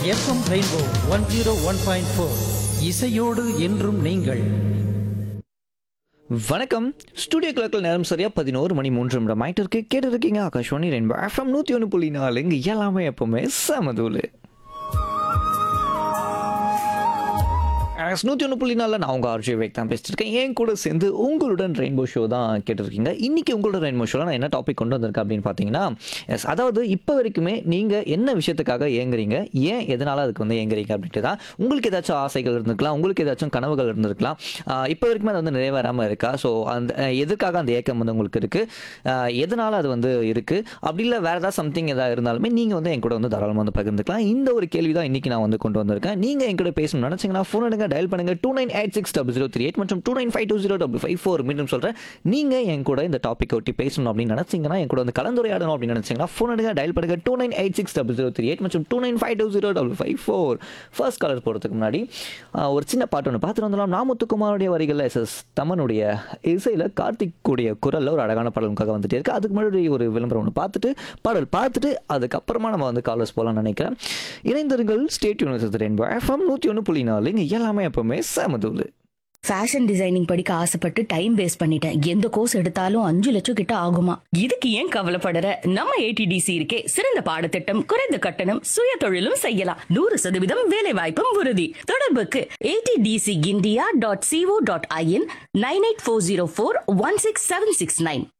FM rainbow one zero one point four இசையோடு என்றும் நீங்கள் வணக்கம் ஸ்டூடியோ கிளர்க்கில் நேரம் சரியா பதினோரு மணி மூன்று நிமிடம் ஆயிட்டு இருக்கு கேட்டு இருக்கீங்க ஆகாஷ்வாணி ரெயின்போ எஃப்எம் நூற்றி ஒன்று புள்ளி நாலு இங்கே எல்லாமே எப்பவுமே சமதூள் நூற்றி ஒன்று புள்ளி நாலில் நான் உங்கள் ஆர்ஜி வேக் தான் பேசிட்டு இருக்கேன் என் கூட சேர்ந்து உங்களுடன் ரெயின்போ ஷோ தான் கேட்டிருக்கீங்க இன்னைக்கு உங்களோட ரெயின்போ ஷோவில் நான் என்ன டாபிக் கொண்டு வந்திருக்கேன் அப்படின்னு பார்த்தீங்கன்னா எஸ் அதாவது இப்போ வரைக்குமே நீங்கள் என்ன விஷயத்துக்காக ஏங்குறீங்க ஏன் எதனால் அதுக்கு வந்து ஏங்குறீங்க அப்படின்ட்டு தான் உங்களுக்கு ஏதாச்சும் ஆசைகள் இருந்திருக்கலாம் உங்களுக்கு ஏதாச்சும் கனவுகள் இருந்திருக்கலாம் ஆஹ் இப்போ வரைக்குமே அது வந்து நிறைவேறாமல் இருக்கா ஸோ அந்த அஹ் எதுக்காக அந்த ஏக்கம் வந்து உங்களுக்கு இருக்குது எதனால் அது வந்து இருக்குது அப்படி இல்லை வேறு ஏதாவது சம்திங் எதாவது இருந்தாலுமே நீங்கள் வந்து என் கூட வந்து தாராளமாக வந்து பகிர்ந்துக்கலாம் இந்த ஒரு கேள்வி தான் இன்றைக்கி நான் வந்து கொண்டு வந்திருக்கேன் நீங்கள் என் கூட பேசணும்னு நினச்சிங்கன்னா ஃபோன் எடுங்க டயல் பண்ணுங்க two nine eight six double zero three eight மற்றும் two nine five two zero double five four மீண்டும் சொல்கிறேன் நீங்கள் என் கூட இந்த டாப்பிக் ஒட்டி பேசணும் அப்படின்னு நினச்சிங்கன்னா என் கூட வந்து கலந்துரையாடணும் அப்படின்னு நினச்சிங்கன்னா ஃபோன் எடுங்க டயல் பண்ணுங்க two nine eight six double zero three eight மற்றும் two nine five two zero double five four first caller போகிறதுக்கு முன்னாடி ஆஹ், ஒரு சின்ன பாட்டு ஒன்று பார்த்துட்டு வந்துடலாம் நாமுத்துக்குமாருடைய வரிகளில் எஸ் எஸ் தமனுடைய இசையில் கார்த்திக் கூடிய குரலில் ஒரு அழகான பாடலுக்காக வந்துட்டே இருக்கு அதுக்கு முன்னாடி ஒரு விளம்பரம் ஒன்று பார்த்துட்டு பாடல் பார்த்துட்டு அதுக்கப்புறமா நம்ம வந்து காலர்ஸ் போகலாம்னு நினைக்கிறேன் இணைந்திருங்கள் ஸ்டேட் யூனிவர்சிட்டி ரெயின்போ எஃப்எம் நூற்றி ஒன்று புள்ளி நாலு இங்கே எல்லாமே எப்பவுமே சமதூள் ஃபேஷன் டிசைனிங் படிக்க ஆசைப்பட்டு டைம் வேஸ்ட் பண்ணிட்டேன் எந்த கோர்ஸ் எடுத்தாலும் அஞ்சு லட்சம் கிட்ட ஆகுமா இதுக்கு ஏன் கவலைப்படற நம்ம ஏடிடிசி இருக்கே சிறந்த பாடத்திட்டம் குறைந்த கட்டணம் சுய தொழிலும் செய்யலாம் நூறு சதவீதம் வேலை வாய்ப்பும் உறுதி தொடர்புக்கு ATDC India dot CO dot IN nine eight four zero four one six seven six nine